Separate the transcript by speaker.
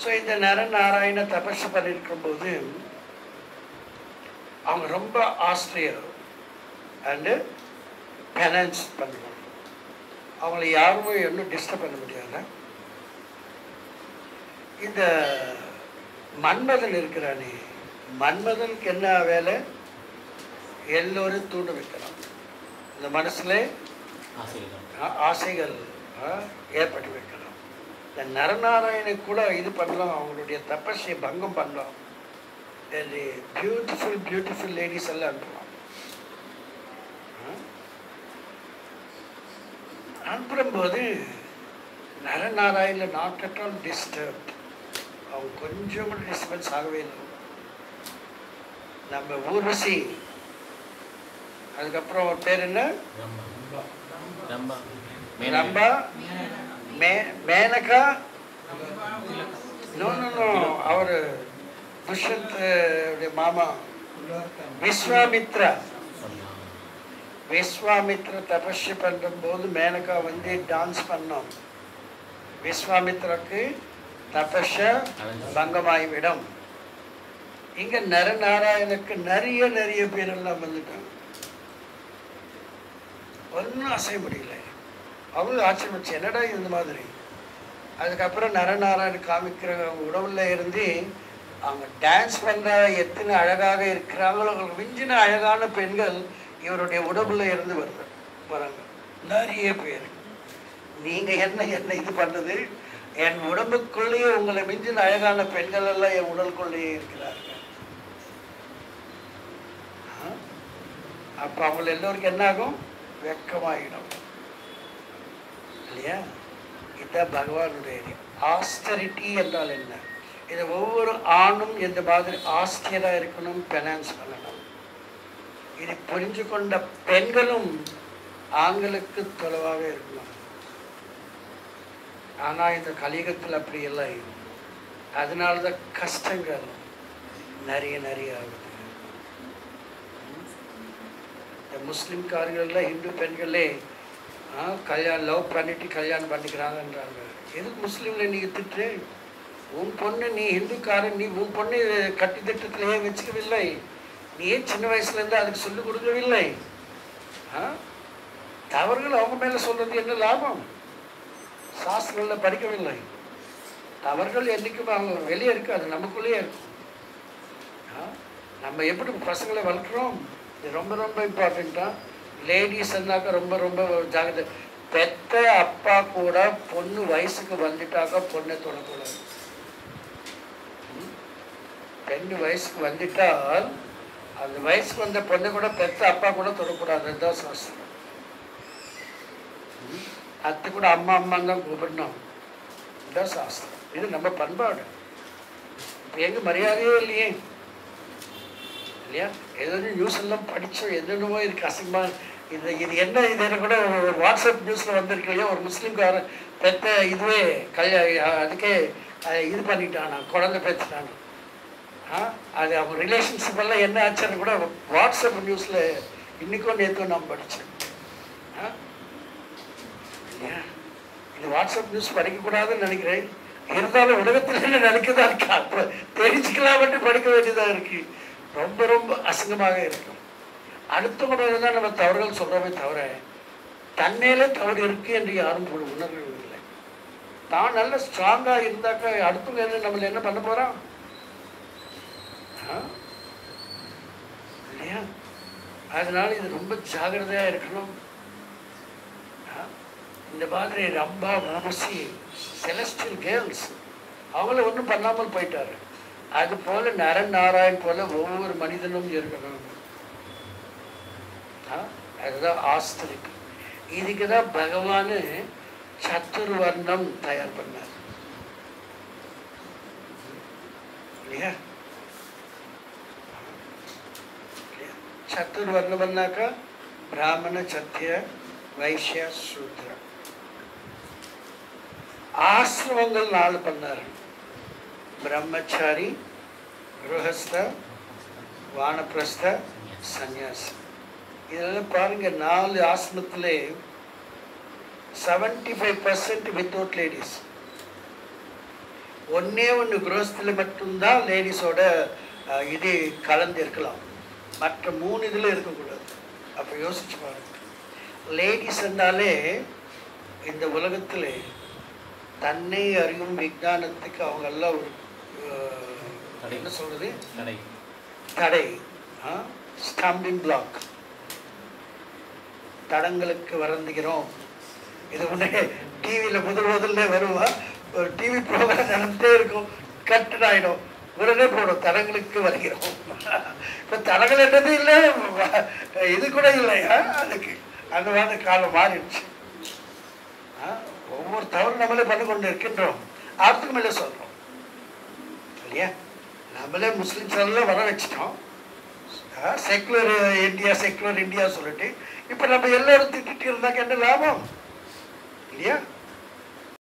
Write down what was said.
Speaker 1: So இந்த நரநாராயண தபஸ் பண்ணியிருக்கும்போது அவங்க ரொம்ப ஆஸ்திரியர் அண்டு பெனன்ஸ் பண்ணுவாங்க அவங்கள யாருமே இன்னும் டிஸ்டர்ப் பண்ண முடியாது இந்த மன்மதன் இருக்கிறானே மன்மதனுக்கு என்ன வேலை எல்லோரும் தூண்ட வைக்கலாம் இந்த மனசுல
Speaker 2: ஆசைகள்
Speaker 1: ஆ- ஆசைகள் ஆ, ஏற்பட்டு வைக்கலாம் இந்த நரநாராயணை கூட இது பண்ணலாம் அவங்களுடைய தபஸை பங்கம் பண்ணலாம் பியூட்டிஃபுல் பியூட்டிஃபுல் லேடிஸ் எல்லாம் அனுப்பலாம் ஆ? அனுப்பும்போது Naranarayana not at all disturb அவங்க கொஞ்சம் கூட டிஸ்டர்பன்ஸ் ஆகவே இல்லை நம்ம ஊர்வசி அதுக்கப்புறம் அவர் பேர் என்ன
Speaker 2: ரம்பா ரம்பா
Speaker 1: ரம்பா மே மேனகா நோ நோ நோ அவர் துஷ்யந்த் உடைய மாமா விஸ்வாமித்ரா விஸ்வாமித்ர தபஸ்ய பண்ணும்போது மேனகா வந்து டான்ஸ் பண்ணோம் விஸ்வாமித்ராக்கு தபஸ பங்கமாகிவிடும் இங்க நரநாராயணுக்கு நிறைய நிறைய பேரெல்லாம் வந்துட்டாங்க ஒன்றும் அசைய முடியல அவங்களும் ஆச்சரியமிச்சு என்னடா இந்த மாதிரி அதுக்கப்புறம் நரநாராயணன் காமிக்கிற அவங்க உடவுல இருந்து அவங்க டான்ஸ் பண்ற எத்தனை அழகாக இருக்கிறாங்களோ அவங்களுக்கு மிஞ்சின அழகான பெண்கள் இவருடைய உடம்புல இருந்து வருது வராங்க நிறைய பேர் நீங்க என்ன என்ன இது பண்ணது என் உடம்புக்குள்ளேயே உங்களை மிஞ்சின அழகான பெண்கள் எல்லாம் என் உடலுக்குள்ளேயே இருக்கிறார்கள் ஆ? அப்ப அவங்க எல்லோருக்கும் என்ன ஆகும் வெக்கமாயிடும் இல்லையா இதுதான் பகவானுடைய ஆஸ்டரிட்டி என்றால் என்ன இது ஒவ்வொரு ஆணும் இந்த மாதிரி ஆஸ்தியராக இருக்கணும் பெனான்ஸ் பண்ணணும் இது புரிஞ்சு கொண்ட பெண்களும் ஆண்களுக்கு தொலைவாக இருக்கணும் ஆனால் இந்த கலியுகத்தில் அப்படி இல்லை அதனால தான் கஷ்டங்கள் நிறைய நிறைய ஆகுது இந்த முஸ்லீம்காரர்கள்லாம் இந்து பெண்களே ஆ, கல்யாணம் லவ் பண்ணிட்டு கல்யாணம் பண்ணிக்கிறாங்கன்றாங்க எதுக்கு முஸ்லீம்ல நீ திட்டு உன் பொண்ணு நீ இந்துக்காரன் நீ உன் பொண்ணு கட்டி திட்டத்திலேயே வச்சுக்கவில்லை நீ ஏன் சின்ன வயசுல இருந்து அதுக்கு சொல்லிக் கொடுக்கவில்லை ஆ? தவறுகள் அவங்க மேல சொல்றது என்ன லாபம் சாஸ்திரங்கள்ல படிக்கவில்லை தவறுகள் என்னைக்கும் அவங்க வெளியே இருக்கு அது நமக்குள்ளேயே இருக்கும் ஆ? நம்ம எப்படி பசங்களை வளர்க்குறோம் இது ரொம்ப ரொம்ப இம்பார்ட்டண்ட்டா லேடிஸ் இருந்தாக்கா ரொம்ப ரொம்ப ஜாகிரதை பெத்த அப்பா கூட பொண்ணு வயசுக்கு வந்துட்டாக்கா பொண்ணை தொடக்கூடாது ம்? பெண்ணு வயசுக்கு வந்துட்டால் அந்த வயசுக்கு வந்த பொண்ணை கூட பெத்த அப்பா கூட தொடக்கூடாது அதுதான் சாஸ்திரம் ம்? அத்தை கூட அம்மா அம்மான்னு தான் கூப்பிடணும் இதுதான் சாஸ்திரம் இது நம்ம பண்பாடு இப்போ எங்க மரியாதையே இல்லையே இல்லையா ஏதோ நியூஸ் எல்லாம் படித்தோம் என்னென்னமோ இதுக்கு அசிங்கமா இது இது என்ன இது எனக்கு கூட ஒரு வாட்ஸ்அப் நியூஸில் வந்திருக்கு இல்லையா ஒரு முஸ்லீம்காரன் பெத்த இதுவே கல்யா அதுக்கே அஹ், இது பண்ணிட்டானா குழந்தை பெற்றுட்டான் ஆ அது அவங்க ரிலேஷன்ஷிப் எல்லாம் என்ன ஆச்சுன்னு கூட வாட்ஸ்அப் நியூஸில் இன்னைக்கும் நேற்றும் நான் படித்தேன் ஆ இல்லையா இது வாட்ஸ்அப் நியூஸ் படிக்கக்கூடாதுன்னு நினைக்கிறேன் இருந்தாலும் உலகத்தில் என்ன நினைக்கதான் இருக்கு அப்போ தெரிஞ்சுக்கலாம்ட்டு படிக்க வேண்டியதாக இருக்கு ரொம்ப ரொம்ப அசிங்கமாக இருக்கும் அடுத்தவங்க தான் நம்ம தவறுகள் சொல்கிறோமே தவிர தன்னையிலே தவறு இருக்கு என்று யாரும் கூட உணர்வதில்லை தான் நல்ல ஸ்ட்ராங்காக இருந்தாக்கா அடுத்தவங்க என்ன நம்மளை என்ன பண்ண போகிறான் இல்லையா அதனால இது ரொம்ப ஜாகிரதையாக இருக்கணும் ஆ? இந்த மாதிரி ரம்பா ஊர்வசி செலஸ்டியல் கேர்ள்ஸ் அவங்கள ஒன்றும் பண்ணாமல் போயிட்டாரு அது போல நரன் நாராயண் போல ஒவ்வொரு மனிதனும் இருக்கணும் ஆ? அதுதான் ஆஸ்திரிக் இதுக்கு தான் பகவான் சத்துர்வர்ணம் தயார் பண்ணார் இல்லையா இல்லையா? சத்துர்வர்ணம்னாக்கா பிராமண சத்திய வைஷ்ய சூத்ர ஆசிரமங்கள் நாலு பண்ணாரு பிரம்மச்சாரி கிரகஸ்த வானப்பிரஸ்த சந்நியாசி இதெல்லாம் பாருங்க நாலு ஆசிரமத்திலே seventy five percent without ladies ஒன்றே ஒன்று குரோஸ்தில் மட்டும்தான் லேடிஸோட அஹ், இது கலந்து இருக்கலாம் மற்ற மூணு இதில் இருக்கக்கூடாது அப்போ யோசிச்சு பாருங்க லேடிஸ் என்றாலே இந்த உலகத்தில் தன்னை அறியும் விஞ்ஞானத்துக்கு அவங்க எல்லாம் ஒரு அஹ், என்ன சொல்கிறது
Speaker 2: கடை
Speaker 1: தடை ஸ்டாம்பிங் பிளாக் தடங்களுக்கு வருந்துகிறோம் இது முன்னே டிவியில் முதல் முதல்ல வருவா ஒரு டிவி ப்ரோக்ராம் நடந்துட்டே இருக்கும் கட்டு ஆகிடும் உடனே போடும் தடங்களுக்கு வருகிறோம் இப்போ தடங்கள் என்னது இல்லை இது கூட இல்லையா அதுக்கு அந்த மாதிரி காலம் மாறிடுச்சு ஆ, ஒவ்வொரு தவறு நம்மளே பண்ணி கொண்டு இருக்கின்றோம் ஆத்துக்கு மேலே சொல்கிறோம் இல்லையா நம்மளே முஸ்லிம்ஸ் எல்லாம் வர வச்சிட்டோம் செக்குலர் இந்தியா செக்குலர் இந்தியா சொல்லிட்டு இப்போ நம்ம எல்லாரும் திட்டிட்டு இருந்தாக்க என்ன லாபம் இல்லையா